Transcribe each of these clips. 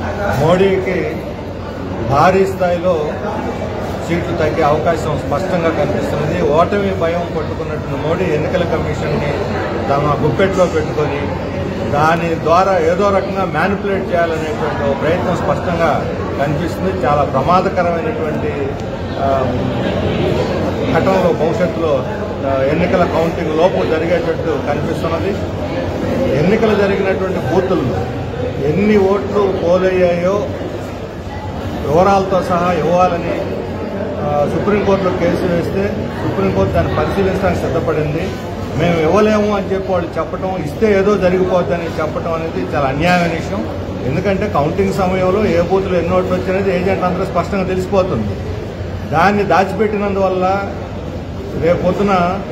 మోడీకి భారీ స్థాయిలో సీట్లు తగ్గే అవకాశం స్పష్టంగా కనిపిస్తున్నది ఓటమి భయం పట్టుకున్నటువంటి మోడీ ఎన్నికల కమిషన్ని తమ గుప్పెట్లో పెట్టుకొని దాని ద్వారా ఏదో రకంగా మ్యానిపులేట్ చేయాలనేటువంటి ఒక ప్రయత్నం స్పష్టంగా కనిపిస్తుంది చాలా ప్రమాదకరమైనటువంటి ఆ, ఘటనలు భవిష్యత్తులో ఆ, ఎన్నికల కౌంటింగ్ లోపు జరిగేటట్టు కనిపిస్తున్నది ఎన్నికలు జరిగినటువంటి బూతుల్లో ఎన్ని ఓట్లు పోలయ్యాయో వివరాలతో సహా ఇవ్వాలని ఆ, సుప్రీంకోర్టులో కేసు వేస్తే సుప్రీంకోర్టు దాన్ని పరిశీలించడానికి సిద్ధపడింది మేము ఇవ్వలేము అని చెప్పి వాళ్ళు చెప్పడం ఇస్తే ఏదో జరిగిపోద్దని చెప్పడం అనేది చాలా అన్యాయమైన విషయం ఎందుకంటే కౌంటింగ్ సమయంలో ఏ బూత్లో ఎన్ని ఓట్లు వచ్చినది ఏజెంట్ అందరూ స్పష్టంగా తెలిసిపోతుంది దాన్ని దాచిపెట్టినందువల్ల రేపొద్దున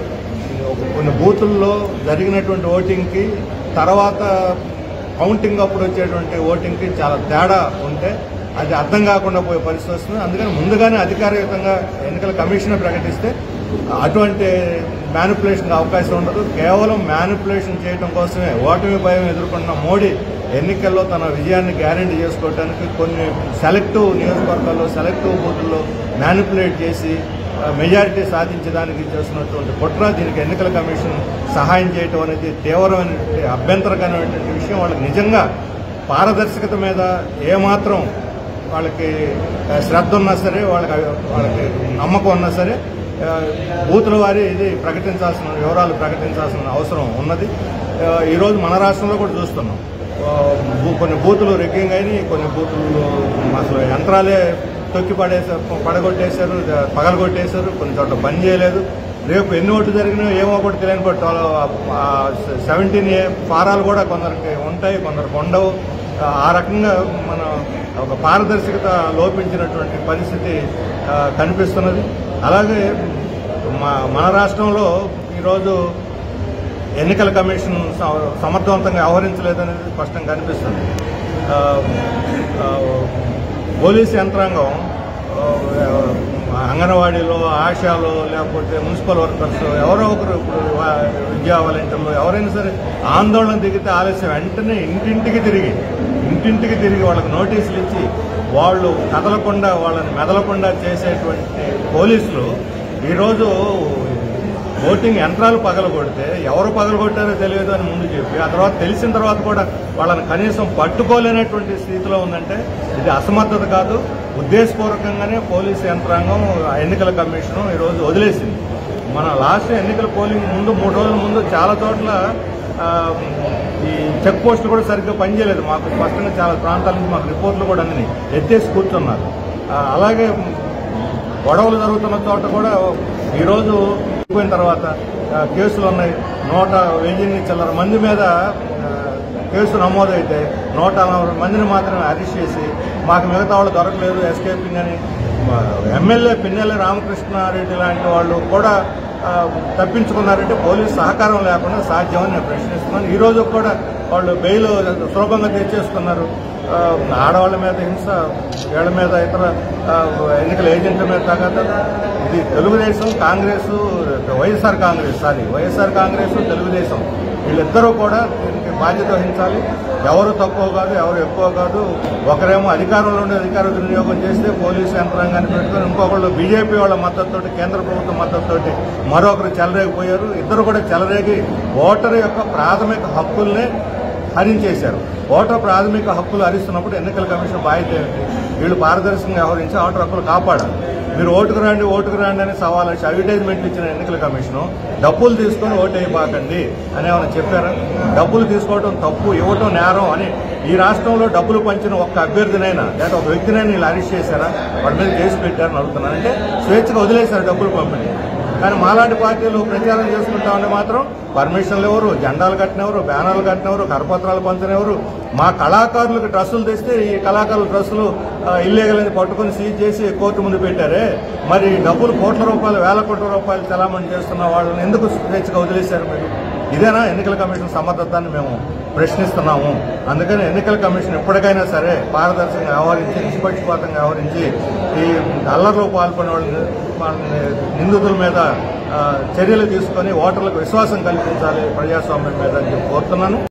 ఒక కొన్ని బూతుల్లో జరిగినటువంటి ఓటింగ్కి తర్వాత కౌంటింగ్ అప్పుడు వచ్చేటువంటి ఓటింగ్కి చాలా తేడా ఉంటే అది అర్థం కాకుండా పోయే పరిస్థితి వస్తుంది అందుకని ముందుగానే అధికారయుతంగా ఎన్నికల కమిషన్ ప్రకటిస్తే అటువంటి మ్యానిపులేషన్ అవకాశం ఉండదు కేవలం మ్యానిపులేషన్ చేయడం కోసమే ఓటమి భయం ఎదుర్కొన్న మోడీ ఎన్నికల్లో తన విజయాన్ని గ్యారంటీ చేసుకోవడానికి కొన్ని సెలెక్టివ్ నియోజకవర్గాల్లో సెలెక్టివ్ బూతుల్లో మ్యానిపులేట్ చేసి ఆ, మెజారిటీ సాధించడానికి చేస్తున్నటువంటి కుట్ర దీనికి ఎన్నికల కమిషన్ సహాయం చేయటం అనేది తీవ్రమైనటువంటి అభ్యంతరకరమైనటువంటి విషయం వాళ్ళకి నిజంగా పారదర్శకత మీద ఏమాత్రం వాళ్ళకి ఆ, శ్రద్ధ ఉన్నా సరే వాళ్ళకి వాళ్ళకి నమ్మకం ఉన్నా సరే ఆ, బూతుల వారి ఇది ప్రకటించాల్సిన వివరాలు ప్రకటించాల్సిన అవసరం ఉన్నది ఆ, ఈరోజు మన రాష్ట్రంలో కూడా చూస్తున్నాం ఆ, బూ- కొన్ని బూతులు రిగ్గింగ్ అయినాయి కొన్ని బూతులు అసలు యంత్రాలే తొక్కి పడేసారు పడగొట్టేశారు పగలగొట్టేశారు కొన్ని చోట్ల పని చేయలేదు రేపు ఎన్ని ఓట్లు జరిగినా ఏమో ఒకటి తెలియని బట్టి సెవెంటీన్ ఏ ఫారాలు కూడా కొందరికి ఉంటాయి కొందరికి ఉండవు ఆ, ఆ రకంగా మన ఒక పారదర్శకత లోపించినటువంటి పరిస్థితి ఆ, కనిపిస్తున్నది అలాగే మా- మన రాష్ట్రంలో ఈరోజు ఎన్నికల కమిషన్ స- సమర్థవంతంగా వ్యవహరించలేదనేది స్పష్టంగా కనిపిస్తుంది ఆ, ఆ, పోలీస్ యంత్రాంగం ఆ, అంగన్వాడీలో ఆశాలో లేకపోతే మున్సిపల్ వర్కర్స్ ఎవరో ఒకరు ఇప్పుడు వా- విద్యా వాలంటీర్లు ఎవరైనా సరే ఆందోళన దిగితే ఆలస్యం వెంటనే ఇంటింటికి తిరిగి ఇంటింటికి తిరిగి వాళ్ళకి నోటీసులు ఇచ్చి వాళ్ళు కదలకుండా వాళ్ళని మెదలకుండా చేసేటువంటి పోలీసులు ఈరోజు ఓటింగ్ యంత్రాలు పగలగొడితే ఎవరు పగలగొట్టారో తెలియదు అని ముందు చెప్పి ఆ తర్వాత తెలిసిన తర్వాత కూడా వాళ్ళని కనీసం పట్టుకోలేనటువంటి స్థితిలో ఉందంటే ఇది అసమర్థత కాదు ఉద్దేశపూర్వకంగానే పోలీసు యంత్రాంగం ఆ ఎన్నికల కమిషన్ ఈరోజు వదిలేసింది మన లాస్ట్ ఎన్నికల పోలింగ్ ముందు మూడు రోజుల ముందు చాలా చోట్ల ఆ, ఈ చెక్ పోస్టులు కూడా సరిగ్గా పనిచేయలేదు మాకు స్పష్టంగా చాలా ప్రాంతాల నుంచి మాకు రిపోర్ట్లు కూడా అందినాయి ఎత్తేసి కూర్చున్నారు ఆ, అలాగే గొడవలు జరుగుతున్న చోట కూడా ఈరోజు అయిపోయిన తర్వాత ఆ, కేసులు ఉన్నాయి నూట వెయ్యిన్ని చిల్లర మంది మీద ఆ, కేసు నమోదైతే నూట నలభై మందిని మాత్రమే అరెస్ట్ చేసి మాకు మిగతా వాళ్ళు దొరకలేదు ఎస్కేపింగ్ అని మా ఎమ్మెల్యే పిన్నెల్లి రామకృష్ణారెడ్డి లాంటి వాళ్ళు కూడా ఆ, తప్పించుకున్నారంటే పోలీసు సహకారం లేకుండా సాధ్యమని నేను ప్రశ్నిస్తున్నాను ఈ రోజు కూడా వాళ్ళు బెయిల్ సులభంగా తెచ్చేసుకున్నారు ఆ, ఆడవాళ్ళ మీద హింస వీళ్ళ మీద ఇతర ఆ, ఎన్నికల ఏజెంట్ల మీద తగత ఇది Telugu Desam Congress YSR Congress sorry YSR Congress Telugu Desam వీళ్ళిద్దరూ కూడా దీనికి బాధ్యత వహించాలి ఎవరు తక్కువ కాదు ఎవరు ఎక్కువ కాదు ఒకరేమో అధికారంలో ఉండే అధికార దుర్వినియోగం చేస్తే పోలీసు యంత్రాంగాన్ని పెట్టుకొని ఇంకొకళ్ళు బీజేపీ వాళ్ళ మద్దతుతోటి కేంద్ర ప్రభుత్వం మద్దతుతోటి మరొకరు చెలరేగిపోయారు ఇద్దరు కూడా చెలరేగి ఓటరు యొక్క ప్రాథమిక హక్కుల్నే హరించేశారు ఓటర్ ప్రాథమిక హక్కులు హరిస్తున్నప్పుడు ఎన్నికల కమిషన్ బాధ్యత ఏమిటి వీళ్ళు పారదర్శకంగా వ్యవహరించి ఓటర్ హక్కులు కాపాడాలి మీరు ఓటుకు రండి ఓటుకు రండి అని సవాల్ వచ్చి అడ్వర్టైజ్మెంట్ ఇచ్చిన ఎన్నికల కమిషన్ డబ్బులు తీసుకొని ఓటు వేయబాకండి అని ఏమైనా చెప్పారా డబ్బులు తీసుకోవడం తప్పు ఇవ్వటం నేరం అని ఈ రాష్ట్రంలో డబ్బులు పంచిన ఒక్క అభ్యర్థినైనా లేదా ఒక వ్యక్తినైనా వీళ్ళు అరెస్ట్ చేశారా వాడి మీద కేసు పెట్టారని అడుగుతున్నాను అంటే స్వేచ్ఛగా వదిలేశారు డబ్బులు పంపిణీ కానీ మాలాంటి పార్టీలు ప్రచారం చేసుకుంటా ఉంటే మాత్రం పర్మిషన్లు ఎవరు జెండాలు కట్టినెవరు బ్యానర్లు కట్టినెవరు కరపత్రాలు పంచినెవరు మా కళాకారులకు డ్రెస్సులు తెస్తే ఈ కళాకారుల డ్రెస్సులు ఇల్లీగల్ అని పట్టుకుని సీజ్ చేసి కోర్టు ముందు పెట్టారే మరి డబ్బులు కోట్ల రూపాయలు వేల కోట్ల రూపాయలు చలామణి చేస్తున్న వాళ్ళని ఎందుకు స్వేచ్ఛగా వదిలేశారు మీరు ఇదేనా ఎన్నికల కమిషన్ సమర్థతాన్ని మేము ప్రశ్నిస్తున్నాము అందుకని ఎన్నికల కమిషన్ ఎప్పటికైనా సరే పారదర్శకంగా వ్యవహరించి నిష్పక్షపాతంగా వ్యవహరించి ఈ అల్లర్లో పాల్పొనే వాళ్ళని వాళ్ళని నిందితుల మీద ఆ, చర్యలు తీసుకొని ఓటర్లకు విశ్వాసం కల్పించాలి ప్రజాస్వామ్యం మీద అని చెప్పి కోరుతున్నాను